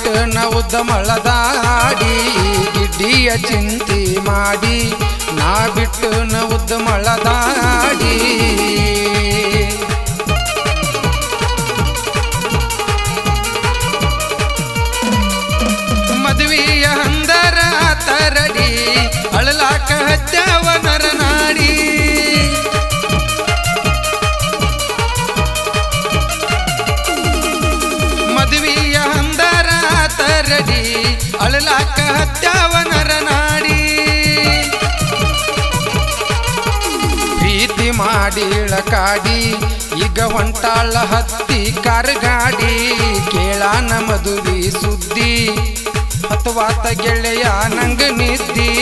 ಬಿಟ್ಟು ನ ಉದ್ದಮಳದಾಡಿ ಗಿಡ್ಡಿಯ ಚಿಂತಿ ಮಾಡಿ ನಾ ಬಿಟ್ಟು ನ ಉದ್ದಮಳದಾಡಿ ಮದುವೆಯ ಹಂದರ ತರಡಿ ಅಳಲಾಕ ಹತ್ಯವ ನರನಾಡಿ ಮದುವೆಯ ಹಂದರ ತರಡಿ ಅಳಲಾಕ ಹತ್ಯವ ನರನಾಡಿ ಪ್ರೀತಿ ಮಾಡಿ ಇಳಕಾಡಿ ಈಗ ಹೊಂಟಾಳ ಹತ್ತಿ ಕಾರ್ಗಾಡಿ ಕೇಳಾನ ಮದುವೆ ಸುದ್ದಿ ಹತ್ವಾತ ಗೆಳೆಯ ನಂಗ ನಿದ್ದಿ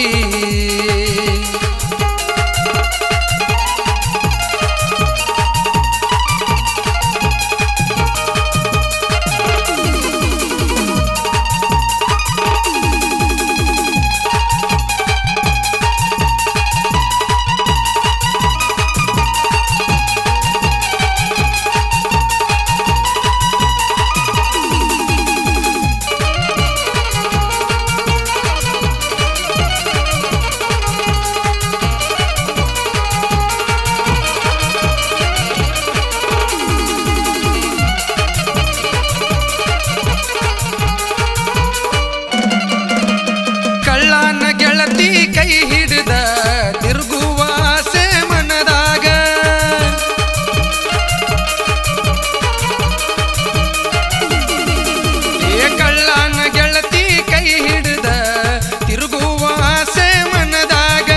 ಕಳ್ಳನ ಗೆಳತಿ ಕೈ ಹಿಡಿದ ತಿರುಗುವ ಆಸೆ ಮನದಾಗ ಏ ಕಳ್ಳನ ಗೆಳತಿ ಕೈ ಹಿಡಿದ ತಿರುಗುವ ಆಸೆ ಮನದಾಗ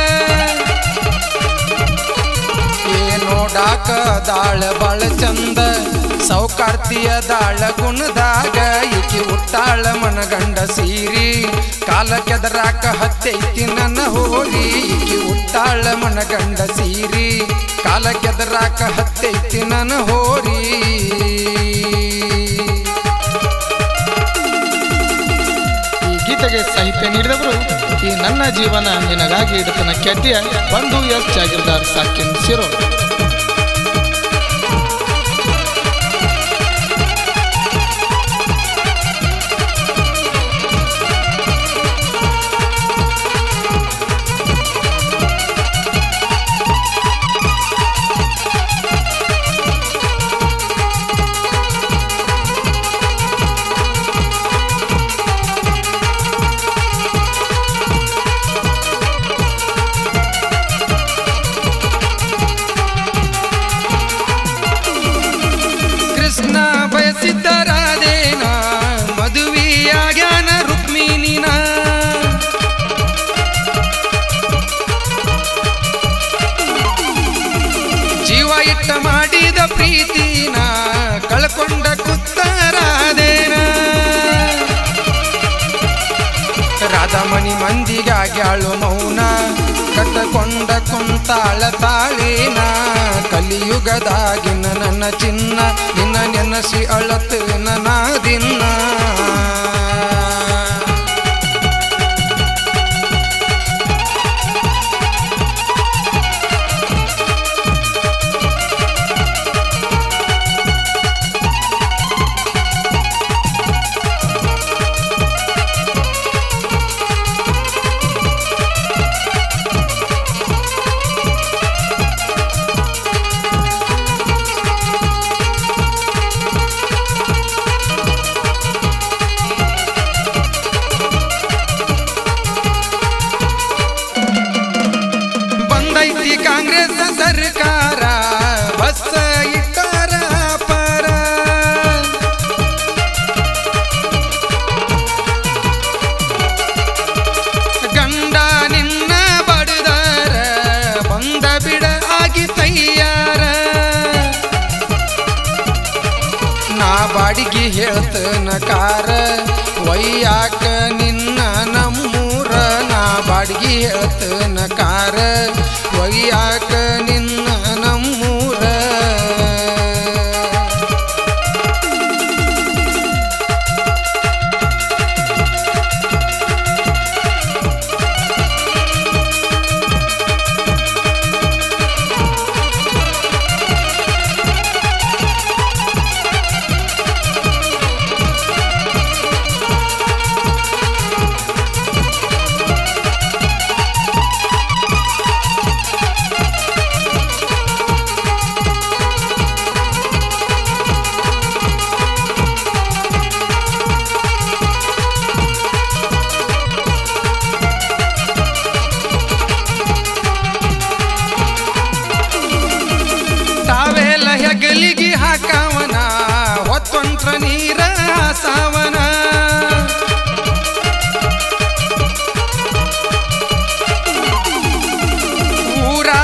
ಏ ನೋಡಾಕ ದಾಳ ಬಾಳ ಚಂದ ಸೌಕಾರ್ತಿಯ ದಾಳ ಗುಣದಾಗ ಈಕಿ ಉಟ್ಟಾಳ ಮನಗಂಡ ಸೀರಿ ಕಾಲ ಕೆದರಾಕ ಹತ್ತೈತಿ ನನ್ನ ಹೋರಿ ಈಕಿ ಉಟ್ಟಾಳ ಮನಗಂಡ ಸೀರಿ ಕಾಲ ಕೆದರಾಕ ಹತ್ತೈತಿ ನನ್ನ ಹೋರಿ ಈ ಗೀತೆಗೆ ಸಾಹಿತ್ಯ ನೀಡಿದವರು ಈ ನನ್ನ ಜೀವನ ನಿನಗಾಗಿ ಇಡತನ ಖ್ಯಾತಿಯ ಬಂಧು ಎಸ್ ಜಾಗೀರ್ದಾರ್ ಸಾಕಿನ್ ಶಿರೋ ಕೃಷ್ಣ ಬಯಸಿದ್ದರಾದೇನ ಮದುವೆಯಾಗ್ಯಾನ ರುಕ್ಮಿಣಿನ ಜೀವ ಇಟ್ಟ ಮಾಡಿದ ಪ್ರೀತಿನ ಕಳ್ಕೊಂಡ ಕುತ್ತರಾದೇನ ರಾಧಮಣಿ ಮಂದಿಗಾಗ್ಯಾಳು ಮೌನ ಕಟ್ಟಕೊಂಡ ಕುಂತಾಳ ತಾಳಿನ ಕಲಿಯುಗದಾಗಿನ ನನ್ನ ಚಿನ್ನ ನಿನ್ನ ನೆನಸಿ ಅಳತು ನನ್ನ ದಿನ ಬಂದೈತಿ ಕಾಂಗ್ರೆಸ್ ಸರ್ಕಾರ ಬಸ್ ಇಟ್ಟಾರ ಪರ ಗಂಡ ನಿನ್ನ ಬಡದಾರ ಬಂದ ಬಿಡ ಆಗಿ ತಯ್ಯಾರ ನಾ ಬಾಡಿಗೆ ಹೇಳ್ತನ ಕಾರ ಒಯ್ಯಾಕ ನಿನ್ನ ನಮ್ಮೂರ ನಾ ಬಾಡಿಗೆ ಹೇಳ್ತನ ಕಾರ ಒಯ್ಯಾಕ ನಿನ್ನ ನಮ್ಮೂರ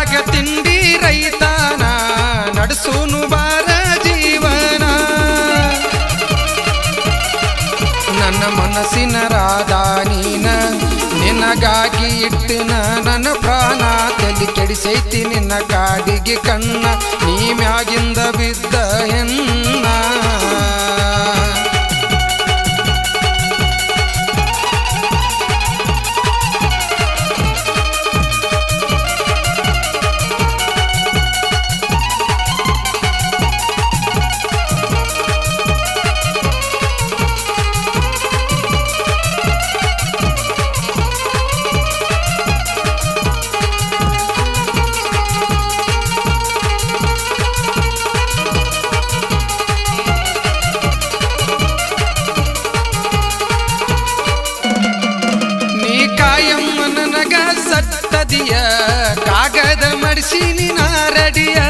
ಊರಾಗ ತಿಂಡಿ ರೈತಾನ ನಡೆಸೂನು ಬಾರ ಜೀವನ ನನ್ನ ಮನಸ್ಸಿನ ರಾಧ ನೀನ ನಿನಗಾಗಿ ಇಟ್ಟಿನ ನನ್ನ ಪ್ರಾಣ ತಲೆ ಕೆಡಿಸೈತಿ ನಿನ್ನ ಕಾಡಿಗೆ ಕಣ್ಣ ನೀ ಮ್ಯಾಗಿಂದ ಬಿದ್ದ ಹೆಣ್ಣ ನೀ ಕಾಯಮ್ಮ ನನಗ ಸತ್ತದಿಯ ಕಾಗದ ಮಡಿಸಿ ನಿನ ರಡಿಯ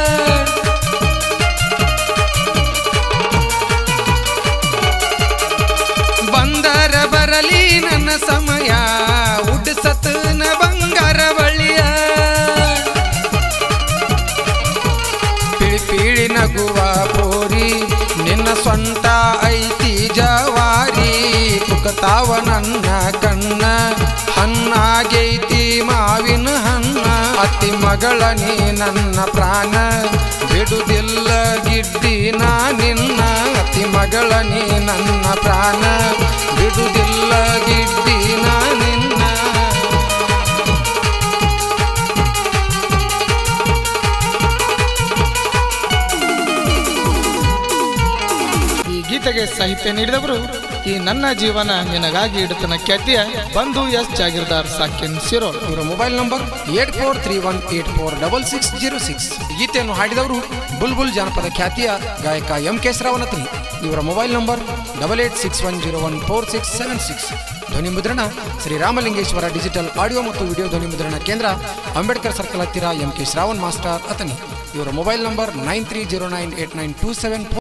ಬಂದರ ಬರಲಿ ನನ್ನ ಸಮಯ ಉಡ್ಸತನ ಬಂಗಾರ ಬಳಿಯ ಪಿಳಿ ಪಿಳಿ ನಗುವ ಪೋರಿ ನಿನ್ನ ಸ್ವಂತ ಐತಿ ಜವಾರಿ ತುಕತಾವ ನನ್ನ ಕಣ್ಣ ಹಣ್ಣಾಗೈತಿ ಮಾವಿನ ಹಣ್ಣ ಅತಿ ಮಗಳ ನೀ ನನ್ನ ಪ್ರಾಣ ಬಿಡುದಿಲ್ಲ ಗಿಡ್ಡಿ ನಾ ನಿನ್ನ ಅತಿ ಮಗಳ ನೀ ನನ್ನ ಪ್ರಾಣ ಬಿಡುದಿಲ್ಲ ಗಿಡ್ಡಿ ನಾ ನಿನ್ನ ಈ ಗೀತೆಗೆ ಸಾಹಿತ್ಯ ನೀಡಿದವರು ಈ ನನ್ನ ಜೀವನ ನಿನಗಾಗಿ ಇಡುತ್ತನ ಖ್ಯಾತಿಯ ಬಂಧು ಎಸ್ ಜಾಗೀರ್ದಾರ್ ಸಾಕಿನ್ ಸಿರೋಲ್ ಇವರ mobile number eight four three one eight four double six zero six ಗೀತೆಯನ್ನು ಹಾಡಿದವರು ಬುಲ್ಬುಲ್ ಜಾನಪದ ಖ್ಯಾತಿಯ ಗಾಯಕ ಎಂ ಕೆ ಶ್ರಾವಣತ್ರಿ ಇವರ mobile number double eight six one zero one four six seven six ಧ್ವನಿ ಮುದ್ರಣ ಶ್ರೀ ರಾಮಲಿಂಗೇಶ್ವರ ಡಿಜಿಟಲ್ ಆಡಿಯೋ ಮತ್ತು ವಿಡಿಯೋ ಧ್ವನಿ ಮುದ್ರಣ ಕೇಂದ್ರ ಅಂಬೇಡ್ಕರ್ ಸರ್ಕಲ್ ಹತ್ತಿರ M K Shravan master Athani ಇವರ mobile number nine three zero nine eight nine two seven